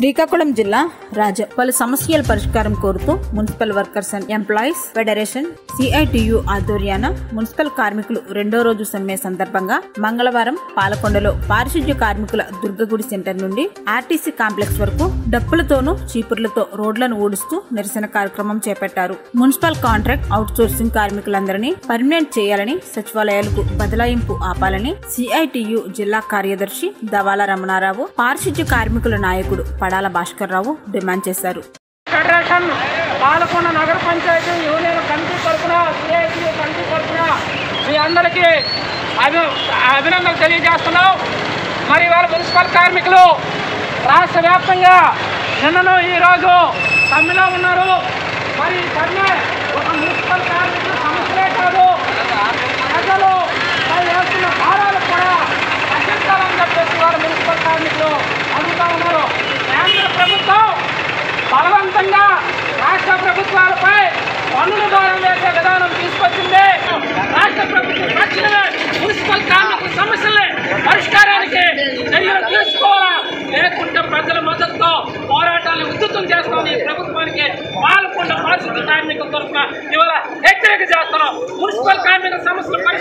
శ్రీకాకుళం జిల్లా రాజ పలు సమస్యల పరిష్కారం కోరుతూ municipal workers and employees federation CITU ఆధ్వర్యాన మున్సిపల్ కార్మికులు రెండో రోజు సమ్మె సందర్భంగా మంగళవారం పాలకొండలో పారిశుద్ధ్య కార్మికుల దుర్గగుడి సెంటర్ నుండి ఆర్టీసీ కాంప్లెక్స్ వరకు డప్పులతోనూ చీపుర్లతో రోడ్లను ఊడుస్తూ నిరసన కార్యక్రమం చేపట్టారు మున్సిపల్ కాంట్రాక్ట్ అవుట్ సోర్సింగ్ కార్మికులందరినీ పర్మనెంట్ చేయాలని సచివాలయాలకు బదలాయింపు ఆపాలని సిఐటియు జిల్లా కార్యదర్శి దవాల రమణారావు పారిశుద్ధ్య కార్మికుల నాయకుడు పడాల భాస్కర్ రావు డిమాండ్ చేశారు ఫెడరేషన్ పాలకొండ నగర పంచాయతీ యూనియన్ కమిటీ తరఫున సిఐటి కమిటీ తరఫున మీ అందరికీ అభి అభినందనలు తెలియజేస్తున్నాం మరి వాళ్ళ మున్సిపల్ కార్మికులు రాష్ట్ర వ్యాప్తంగా నిన్నను ఈరోజు సమ్మెలో ఉన్నారు మరి ఈ సమ్మె ఒక మున్సిపల్ కార్మికుల సమస్యలే కాదు ప్రజలు పై వేస్తున్న భారాలు కూడా తగ్గించాలని చెప్పేసి వారు మున్సిపల్ కార్మికులు అడుగుతా ఉన్నారు కేంద్ర ప్రభుత్వం బలవంతంగా రాష్ట్ర ప్రభుత్వాలపై పన్నుల ద్వారా వేసే విధానం తీసుకొచ్చింది రాష్ట్ర ప్రభుత్వం తక్షణమే మున్సిపల్ కార్మికుల సమస్యల్ని పరిష్కారానికి చర్యలు తీసుకోవాలా లేకుంటే ప్రజల మద్దతుతో పోరాటాన్ని ఉధృతం చేస్తామని ఈ ప్రభుత్వానికి పాల్గొండ పారిశుద్ధ కార్మికుల తరఫున ఇవాళ హెచ్చరిక చేస్తున్నాం మున్సిపల్ కార్మికుల సమస్యల